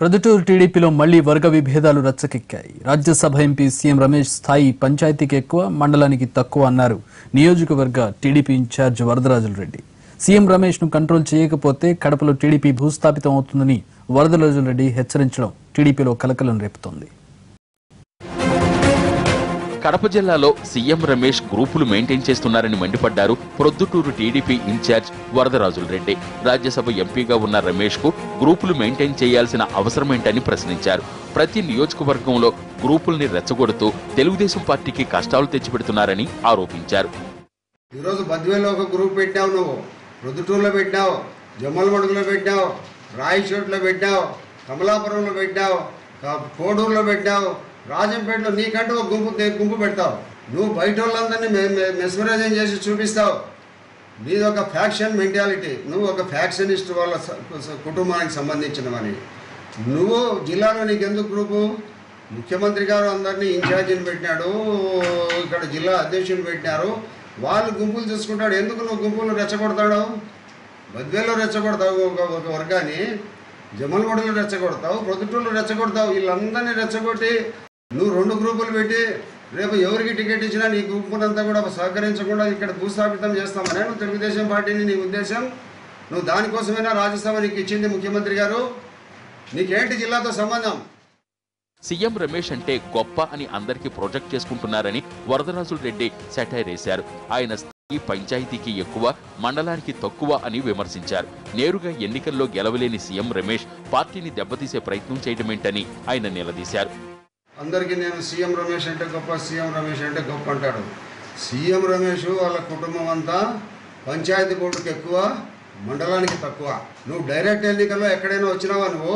ప్రొద్దుటూరు టీడీపీలో మళ్లీ వర్గ విభేదాలు రచ్చకెక్కాయి రాజ్యసభ ఎంపీ సీఎం రమేష్ స్థాయి పంచాయతీకి ఎక్కువ మండలానికి తక్కువ అన్నారు నియోజకవర్గ TDP incharge Varadarajula Reddy CM Ramesh ను కంట్రోల్ చేయకపోతే కడపలో టీడీపీ భూస్థాపితం అవుతుందని వరదరాజుల రెడ్డి హెచ్చరించడం టీడీపీలో కలకలం రేపుతోంది కడప జిల్లాలో సీఎం రమేష్ గ్రూపులు మెయింటైన్ చేస్తున్నారని మండిపడ్డారు ప్రొద్దుటూరు టీడీపీ ఇన్ఛార్జ్ వరదరాజుల రెడ్డి రాజ్యసభ ఎంపీగా ఉన్న రమేష్ కు గ్రూపులు మెయింటైన్ చేయాల్సిన అవసరమేంటని ప్రశ్నించారు ప్రతి నియోజకవర్గంలో గ్రూపుల్ని రెచ్చగొడుతూ తెలుగుదేశం పార్టీకి కష్టాలు తెచ్చిపెడుతున్నారని ఆరోపించారు ఈరోజు బద్వేలో ఒక గ్రూప్ పెట్టావు నువ్వు ప్రొద్దుటూరులో పెట్టావు జమ్మలమడుగులో పెట్టావు రాయచోట్లో పెట్టావు కమలాపురంలో పెట్టావు కా- కోడూరులో పెట్టావు రాజంపేటలో నీకంటూ ఒక గుంపు తే- గుంపు పెడతావు నువ్వు బయట వాళ్ళందరినీ మెస్మరైజేషన్ చేసి చూపిస్తావు నీది ఒక ఫ్యాక్షన్ మెంటాలిటీ నువ్వు ఒక ఫ్యాక్షనిస్ట్ వాళ్ళ స- స- కుటుంబానికి సంబంధించినవని నువ్వు జిల్లాలో నీకెందుకు గ్రూపు ముఖ్యమంత్రి గారు అందరినీ ఇన్ఛార్జిని పెట్టినాడు ఇక్కడ జిల్లా అధ్యక్షుని పెట్టినారు వాళ్ళు గుంపులు చూసుకుంటాడు ఎందుకు నువ్వు గుంపులు రెచ్చగొడతాడు బద్వేలో రెచ్చగొడతావు ఒక ఒక వర్గాన్ని జమల్గూడలో రెచ్చగొడతావు ప్రొద్దుటూరులో రెచ్చగొడతావు వీళ్ళందరినీ రెచ్చగొట్టి నువ్వు రెండు గ్రూపులు పెట్టి రేపు ఎవరికి టికెట్ ఇచ్చినా నీ గ్రూపునంతా కూడా సహకరించకుండా ఇక్కడ భూస్థాపితం చేస్తామనే నువ్వు తెలుగుదేశం పార్టీని నీ ఉద్దేశం నువ్వు దానికోసమైనా రాజ్యసభ నీకు ఇచ్చింది ముఖ్యమంత్రి గారు నీకేంటి జిల్లాతో సంబంధం సీఎం రమేష్ అంటే గొప్ప అని అందరికీ ప్రొజెక్ట్ చేసుకుంటున్నారని వరదరాజుల రెడ్డి సెటైర్ వేశారు ఆయన స్థాయి పంచాయతీకి ఎక్కువ మండలానికి తక్కువ అని విమర్శించారు నేరుగా ఎన్నికల్లో గెలవలేని సీఎం రమేష్ పార్టీని దెబ్బతీసే ప్రయత్నం చేయడమేంటని ఆయన నిలదీశారు అందరికీ నేను సీఎం రమేష్ అంటే గొప్ప సీఎం రమేష్ అంటే గొప్ప అంటాడు సీఎం రమేష్ వాళ్ళ కుటుంబం అంతా పంచాయతీ బోర్డుకి ఎక్కువ మండలానికి తక్కువ నువ్వు డైరెక్ట్ ఎన్నికల్లో ఎక్కడైనా వచ్చినావా నువ్వు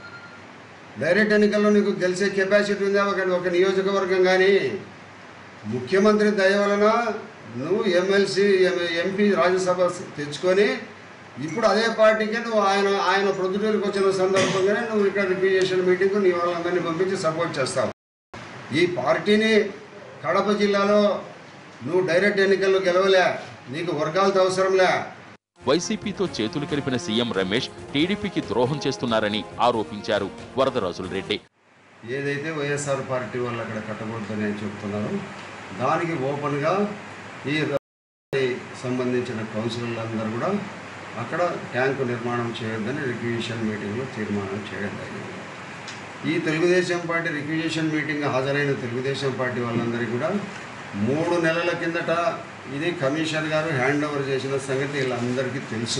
డైరెక్ట్ ఎన్నికల్లో నీకు గెలిచే కెపాసిటీ ఉందా ఒక ఒక నియోజకవర్గం కానీ ముఖ్యమంత్రి దయ వలన నువ్వు ఎమ్మెల్సీ ఎంపీ రాజ్యసభ తెచ్చుకొని ఇప్పుడు అదే పార్టీకి నువ్వు ఆయన ఆయన ప్రొద్దుటూరుకి వచ్చిన సందర్భంగానే నువ్వు ఇక్కడ రిప్రజెంటేషన్ మీటింగ్ నీ వాళ్ళందరినీ పంపించి సపోర్ట్ చేస్తావు ఈ పార్టీని కడప జిల్లాలో నువ్వు డైరెక్ట్ ఎన్నికల్లో గెలవలే నీకు వర్గాలతో అవసరంలే వైసీపీతో చేతులు కలిపిన సీఎం రమేష్ టీడీపీకి ద్రోహం చేస్తున్నారని ఆరోపించారు వరదరాజుల రెడ్డి ఏదైతే వైఎస్ఆర్ పార్టీ వాళ్ళు అక్కడ కట్టకూడదని అని చెప్తున్నారో దానికి ఓపెన్గా ఈ రా- సంబంధించిన కౌన్సిలర్లందరూ కూడా అక్కడ ట్యాంకు నిర్మాణం చేయొద్దని రిక్విజిషన్ మీటింగ్లో తీర్మానం చేయడం జరిగింది ఈ తెలుగుదేశం పార్టీ రిక్విజిషన్ మీటింగ్ హాజరైన తెలుగుదేశం పార్టీ వాళ్ళందరికీ కూడా మూడు నెలల కిందట ఇది కమిషనర్ గారు హ్యాండ్ ఓవర్ చేసిన సంగతి వీళ్ళందరికీ తెలుసు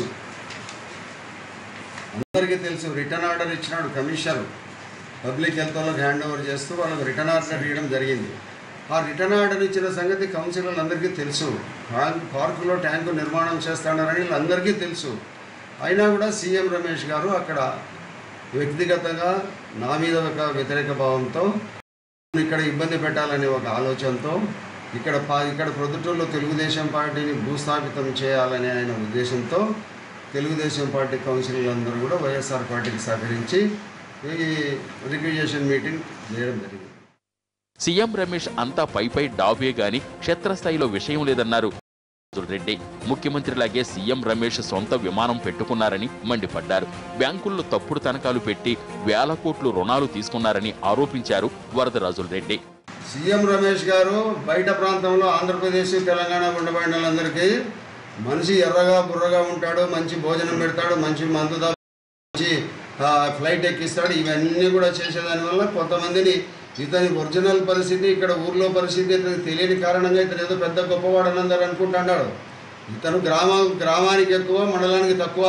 అందరికీ తెలుసు రిటర్న్ ఆర్డర్ ఇచ్చినాడు కమిషనర్ పబ్లిక్ హెల్త్ వాళ్ళకి హ్యాండ్ ఓవర్ చేస్తూ వాళ్ళకి రిటర్న్ ఆర్డర్ ఇవ్వడం జరిగింది ఆ రిటర్న్ ఆర్డర్ ఇచ్చిన సంగతి కౌన్సిలర్లు అందరికీ తెలుసు ట్యాంక్ పార్కులో ట్యాంకు నిర్మాణం చేస్తాడని వీళ్ళందరికీ తెలుసు అయినా కూడా సీఎం రమేష్ గారు అక్కడ వ్యక్తిగతంగా నా మీద ఒక వ్యతిరేక భావంతో ఇక్కడ ఇబ్బంది పెట్టాలనే ఒక ఆలోచనతో ఇక్కడ పా ఇక్కడ ప్రొద్దుటూరులో తెలుగుదేశం పార్టీని భూస్థాపితం చేయాలనే ఆయన ఉద్దేశంతో తెలుగుదేశం పార్టీ కౌన్సిలర్లు అందరూ కూడా వైఎస్ఆర్ పార్టీకి సహకరించి ఈ రిక్విజేషన్ మీటింగ్ చేయడం జరిగింది సీఎం రమేష్ అంతా పై పై డాబే గాని క్షేత్రస్థాయిలో విషయం లేదన్నారు వరదరాజుల రెడ్డి ముఖ్యమంత్రిలాగే సీఎం రమేష్ సొంత విమానం పెట్టుకున్నారని మండిపడ్డారు బ్యాంకుల్లో తప్పుడు తనఖాలు పెట్టి వేల కోట్లు రుణాలు తీసుకున్నారని ఆరోపించారు వరదరాజుల రెడ్డి సీఎం రమేష్ గారు బయట ప్రాంతంలో ఆంధ్రప్రదేశ్ తెలంగాణ ఉండబడిన వాళ్ళందరికీ మనిషి ఎర్రగా బుర్రగా ఉంటాడు మంచి భోజనం పెడతాడు మంచి మందు దా- మంచి ఆ, ఫ్లైట్ ఎక్కిస్తాడు ఇవన్నీ కూడా చేసేదాని వల్ల కొంతమందిని ఇతని ఒరిజినల్ పరిస్థితి ఇక్కడ ఊర్లో పరిస్థితి ఇతనికి తెలియని కారణంగా ఇతను ఏదో పెద్ద గొప్పవాడు అని అందరూ అనుకుంటున్నాడు ఇతను గ్రామ గ్రామానికి ఎక్కువ మండలానికి తక్కువ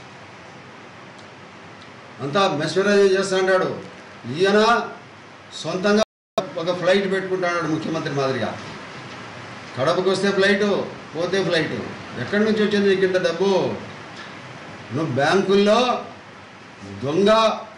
అంతా మెస్మరైజ్ చేస్తాడు ఈయన సొంతంగా ఒక ఫ్లైట్ పెట్టుకుంటాడు ముఖ్యమంత్రి మాదిరిగా కడపకు వస్తే ఫ్లైటు పోతే ఫ్లైటు ఎక్కడి నుంచి వచ్చింది నీకు ఇంత డబ్బు నువ్వు బ్యాంకుల్లో దొంగ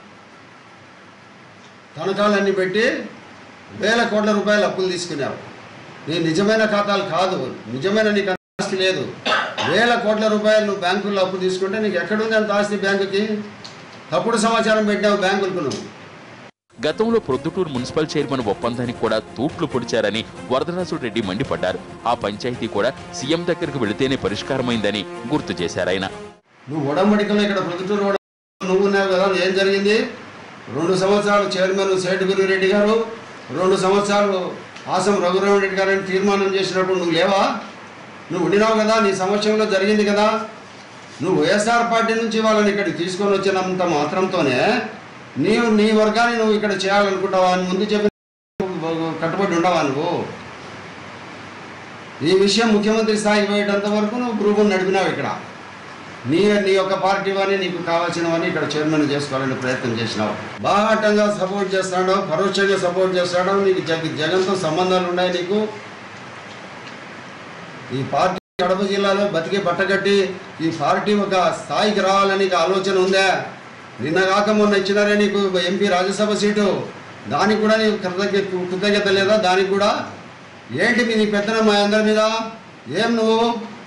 తనఖాలన్నీ పెట్టి వేల కోట్ల రూపాయలు అప్పులు తీసుకున్నావు నీ నిజమైన ఖాతాలు కాదు నిజమైన నీకు అంత ఆస్తి లేదు వేల కోట్ల రూపాయలు నువ్వు బ్యాంకుల్లో అప్పు తీసుకుంటే నీకు ఎక్కడుంది అంత ఆస్తి బ్యాంకుకి తప్పుడు సమాచారం పెట్టావు బ్యాంకులకు నువ్వు గతంలో ప్రొద్దుటూరు మున్సిపల్ చైర్మన్ ఒప్పందానికి కూడా తూట్లు పొడిచారని వరదరాజుల రెడ్డి మండిపడ్డారు ఆ పంచాయతీ కూడా సీఎం దగ్గరకు వెళితేనే పరిష్కారమైందని గుర్తు చేశారాయన నువ్వు ఉడంబడికలో ఇక్కడ ప్రొద్దుటూరు ఉడంబడికలో నువ్వు ఉన్నావు కదా ఏం జరిగింది రెండు సంవత్సరాలు చైర్మన్ సేటుగురి రెడ్డి గారు రెండు సంవత్సరాలు ఆసం రఘురామ రెడ్డి గారు అని తీర్మానం చేసినప్పుడు నువ్వు లేవా నువ్వు ఉండినావు కదా నీ సమక్షంలో జరిగింది కదా నువ్వు వైఎస్ఆర్ పార్టీ నుంచి వాళ్ళని ఇక్కడికి తీసుకొని వచ్చినంత మాత్రంతోనే నీవు నీ వర్గాన్ని నువ్వు ఇక్కడ చేయాలనుకుంటావా అని ముందు చెప్పి కట్టుబడి ఉండవా నువ్వు ఈ విషయం ముఖ్యమంత్రి స్థాయికి పోయేటంత వరకు నువ్వు గ్రూపును నడిపినావు ఇక్కడ నీ నీ యొక్క పార్టీ వారిని నీకు కావాల్సినవని ఇక్కడ చైర్మన్ చేసుకోవాలని ప్రయత్నం చేసినావు బాహాటంగా సపోర్ట్ చేస్తాడు పరోక్షంగా సపోర్ట్ చేస్తాడు నీకు జగ జగన్తో సంబంధాలు ఉన్నాయి నీకు ఈ పార్టీ కడప జిల్లాలో బతికి బట్టగట్టి ఈ పార్టీ ఒక స్థాయికి రావాలని నీకు ఆలోచన ఉందా నిన్నగాక మొన్న ఇచ్చినారే నీకు ఎంపీ రాజ్యసభ సీటు దానికి కూడా నీకు కృతజ్ఞ కృతజ్ఞత లేదా దానికి కూడా ఏంటి మీ నీ పెత్తనం మా అందరి మీద ఏం నువ్వు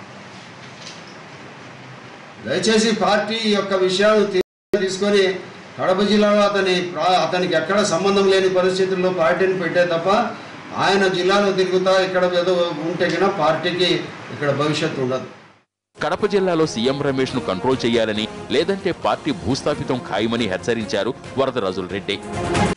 దయచేసి పార్టీ యొక్క విషయాలు తీ- తీసుకొని కడప జిల్లాలో అతని ప్రా- అతనికి ఎక్కడ సంబంధం లేని పరిస్థితుల్లో పార్టీని పెట్టే తప్ప ఆయన జిల్లాలో తిరుగుతా ఇక్కడ ఏదో ఉంటే కన్నా పార్టీకి ఇక్కడ భవిష్యత్తు ఉండదు కడప జిల్లాలో సీఎం రమేష్ ను కంట్రోల్ చేయాలని లేదంటే పార్టీ భూస్థాపితం ఖాయమని హెచ్చరించారు వరదరాజుల రెడ్డి